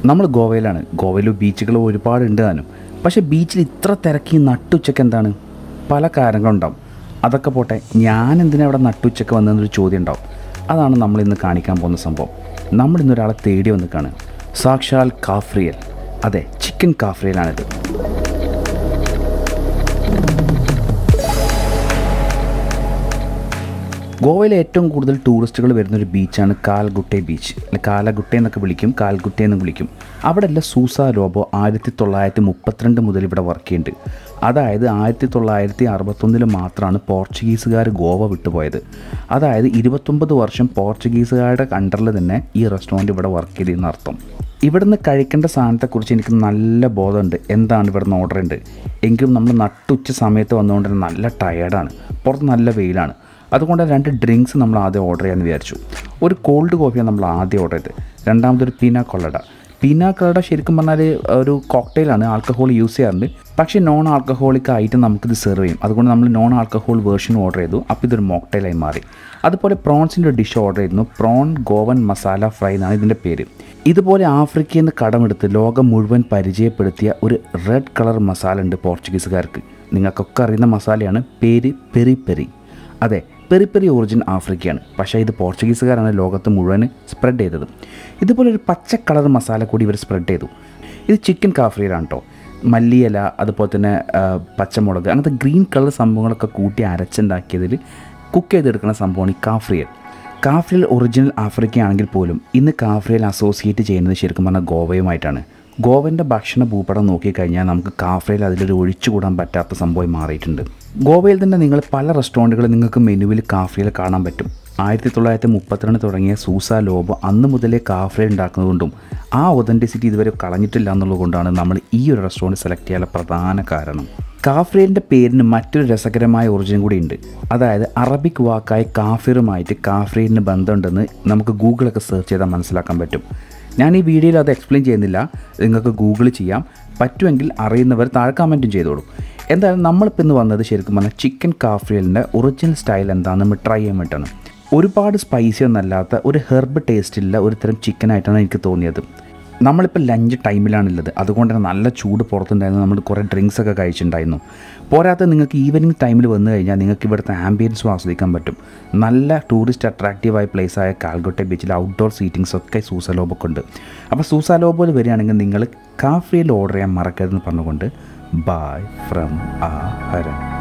നമ്മൾ ഗോവയിലാണ് ഗോവയിൽ ബീച്ചുകൾ ഒരുപാടുണ്ട് താനും പക്ഷേ ബീച്ചിൽ ഇത്ര തിരക്കി നട്ടുച്ചയ്ക്ക് എന്താണ് പല കാര്യങ്ങളുണ്ടാവും അതൊക്കെ പോട്ടെ ഞാൻ എന്തിനാ അവിടെ നട്ടുച്ചയ്ക്ക് വന്നതെന്നൊരു ചോദ്യം ഉണ്ടാവും അതാണ് നമ്മൾ ഇന്ന് കാണിക്കാൻ പോകുന്ന സംഭവം നമ്മൾ ഇന്ന് ഒരാളെ തേടി വന്ന് കാണുക സാക്ഷാൽ കാഫ്രിയൽ അതെ ചിക്കൻ കാഫ്രിയലാണിത് ഗോവയിലെ ഏറ്റവും കൂടുതൽ ടൂറിസ്റ്റുകൾ വരുന്നൊരു ബീച്ചാണ് കാൽഗുട്ടെ ബീച്ച് അല്ലെ കാലഗുട്ടെ എന്നൊക്കെ വിളിക്കും കാൽഗുട്ടെ എന്ന് വിളിക്കും അവിടെ അല്ല സൂസ ലോബോ ആയിരത്തി തൊള്ളായിരത്തി മുപ്പത്തിരണ്ട് മുതൽ ഇവിടെ വർക്ക് ചെയ്യുന്നുണ്ട് അതായത് ആയിരത്തി തൊള്ളായിരത്തി അറുപത്തൊന്നിൽ മാത്രമാണ് പോർച്ചുഗീസുകാർ ഗോവ വിട്ടുപോയത് അതായത് ഇരുപത്തൊമ്പത് വർഷം പോർച്ചുഗീസുകാരുടെ അണ്ടറിൽ തന്നെ ഈ റെസ്റ്റോറൻറ്റ് ഇവിടെ വർക്ക് ചെയ്തെന്ന് അർത്ഥം ഇവിടുന്ന് കഴിക്കേണ്ട സാധനത്തെക്കുറിച്ച് എനിക്ക് നല്ല ബോധമുണ്ട് എന്താണ് ഇവിടുന്ന് ഓർഡർ ഉണ്ട് എങ്കിലും നമ്മൾ നട്ടുച്ച സമയത്ത് വന്നുകൊണ്ട് തന്നെ നല്ല ടയേർഡാണ് പുറത്ത് നല്ല വെയിലാണ് അതുകൊണ്ട് രണ്ട് ഡ്രിങ്ക്സ് നമ്മൾ ആദ്യം ഓർഡർ ചെയ്യാമെന്ന് വിചാരിച്ചു ഒരു കോൾഡ് കോഫിയാണ് നമ്മൾ ആദ്യം ഓർഡർ ചെയ്തത് രണ്ടാമതൊരു പീന കൊള്ളട പീന കൊള്ളട ശരിക്കും പറഞ്ഞാൽ ഒരു കോക്ടെയിലാണ് ആൽക്കഹോൾ യൂസ് ചെയ്യാറുണ്ട് പക്ഷേ നോൺ ആൽക്കഹോളിക് ആയിട്ട് നമുക്കിത് സെർവ് ചെയ്യും അതുകൊണ്ട് നമ്മൾ നോൺ ആൽക്കഹോൾ വേർഷൻ ഓർഡർ ചെയ്തു അപ്പോൾ ഇതൊരു മോക്ടെയിലായി മാറി അതുപോലെ പ്രോൺസിൻ്റെ ഡിഷ് ഓർഡർ ചെയ്തിരുന്നു പ്രോൺ ഗോവൻ മസാല ഫ്രൈ എന്നാണ് ഇതിൻ്റെ പേര് ഇതുപോലെ ആഫ്രിക്കയിൽ നിന്ന് കടമെടുത്ത് ലോകം മുഴുവൻ പരിചയപ്പെടുത്തിയ ഒരു റെഡ് കളർ മസാല ഉണ്ട് പോർച്ചുഗീസുകാർക്ക് നിങ്ങൾക്കൊക്കെ അറിയുന്ന മസാലയാണ് പേര് പെരി പെരി അതെ പെരി പെരി ഒറിജിൻ ആഫ്രിക്കയാണ് പക്ഷേ ഇത് പോർച്ചുഗീസുകാരാണ് ലോകത്ത് മുഴുവൻ സ്പ്രെഡ് ചെയ്തത് ഇതുപോലെ ഒരു പച്ച കളർ മസാല കൂടി ഇവർ സ്പ്രെഡ് ചെയ്തു ഇത് ചിക്കൻ കാഫ്രിയിലാണ് കേട്ടോ മല്ലിയില അതുപോലെ തന്നെ ആ, പച്ചമുളക് അങ്ങനത്തെ ഗ്രീൻ കളർ സംഭവങ്ങളൊക്കെ കൂട്ടി അരച്ചുണ്ടാക്കിയതിൽ കുക്ക് ചെയ്തെടുക്കുന്ന സംഭവമാണ് ഈ കാഫ്രിയൽ കാഫ്രിയൽ ഒറിജിനൽ ആഫ്രിക്ക ആണെങ്കിൽ പോലും ഇന്ന് കാഫ്രിയൽ അസോസിയേറ്റ് ചെയ്യുന്നത് ശരിക്കും പറഞ്ഞാൽ ഗോവയുമായിട്ടാണ് ഗോവൻ്റെ ഭക്ഷണ ഭൂപടം നോക്കിക്കഴിഞ്ഞാൽ നമുക്ക് കാഫ്രയിൽ അതിലൊരു ഒഴിച്ചുകൂടാൻ പറ്റാത്ത സംഭവം മാറിയിട്ടുണ്ട് ഗോവയിൽ തന്നെ നിങ്ങൾ പല റെസ്റ്റോറൻറ്റുകൾ നിങ്ങൾക്ക് മെനുവിൽ കാഫ്രയിൽ കാണാൻ പറ്റും ആയിരത്തി തൊള്ളായിരത്തി മുപ്പത്തിരണ്ട് തുടങ്ങിയ സൂസ ലോബോ അന്ന് മുതലേ കാഫ്രയിൽ ഉണ്ടാക്കുന്നതുകൊണ്ടും ആ ഒതൻറ്റിസിറ്റി ഇതുവരെ കളഞ്ഞിട്ടില്ല എന്നുള്ളത് കൊണ്ടാണ് നമ്മൾ ഈ ഒരു റെസ്റ്റോറൻറ്റ് സെലക്ട് ചെയ്യാനുള്ള പ്രധാന കാരണം കാഫ്രേലിൻ്റെ പേരിന് മറ്റൊരു രസകരമായ ഒറിജിൻ കൂടി ഉണ്ട് അതായത് അറബിക് വാക്കായ കാഫിറുമായിട്ട് കാഫ്രേലിന് ബന്ധമുണ്ടെന്ന് നമുക്ക് ഗൂഗിളൊക്കെ സെർച്ച് ചെയ്താൽ മനസ്സിലാക്കാൻ പറ്റും ഞാൻ ഈ വീഡിയോയിൽ അത് എക്സ്പ്ലെയിൻ ചെയ്യുന്നില്ല നിങ്ങൾക്ക് ഗൂഗിൾ ചെയ്യാം പറ്റുമെങ്കിൽ അറിയുന്നവർ താഴെ കമൻറ്റും ചെയ്തോളൂ എന്തായാലും നമ്മളിപ്പോൾ ഇന്ന് വന്നത് ശരിക്കും പറഞ്ഞാൽ ചിക്കൻ കാഫ്രിയലിൻ്റെ ഒറിജിനൽ സ്റ്റൈൽ എന്താണെന്ന് നമ്മൾ ട്രൈ ചെയ്യാൻ വേണ്ടിയിട്ടാണ് ഒരുപാട് സ്പൈസി ഒന്നല്ലാത്ത ഒരു ഹെർബ് ടേസ്റ്റുള്ള ഒരു തരം ചിക്കനായിട്ടാണ് എനിക്ക് തോന്നിയത് നമ്മളിപ്പോൾ ലഞ്ച് ടൈമിലാണുള്ളത് അതുകൊണ്ട് തന്നെ നല്ല ചൂട് പുറത്തുണ്ടായിരുന്നു നമ്മൾ കുറേ ഡ്രിങ്ക്സ് ഒക്കെ കഴിച്ചിട്ടുണ്ടായിരുന്നു പോരാത്ത നിങ്ങൾക്ക് ഈവനിങ് ടൈമിൽ വന്നു കഴിഞ്ഞാൽ നിങ്ങൾക്ക് ഇവിടുത്തെ ആംബിയൻസും ആസ്വദിക്കാൻ പറ്റും നല്ല ടൂറിസ്റ്റ് അട്രാക്റ്റീവായ പ്ലേസായ കാൽഗോട്ടെ ബീച്ചിൽ ഔട്ട്ഡോർ സീറ്റിങ്സ് ഒക്കെ സൂസലോബൊക്കെ ഉണ്ട് അപ്പോൾ സൂസാലോബോയിൽ വരികയാണെങ്കിൽ നിങ്ങൾ കാഫ്രിയിൽ ഓർഡർ ചെയ്യാൻ മറക്കരുതെന്ന് പറഞ്ഞുകൊണ്ട് ബായ് ഫ്രം ആ ഹരൻ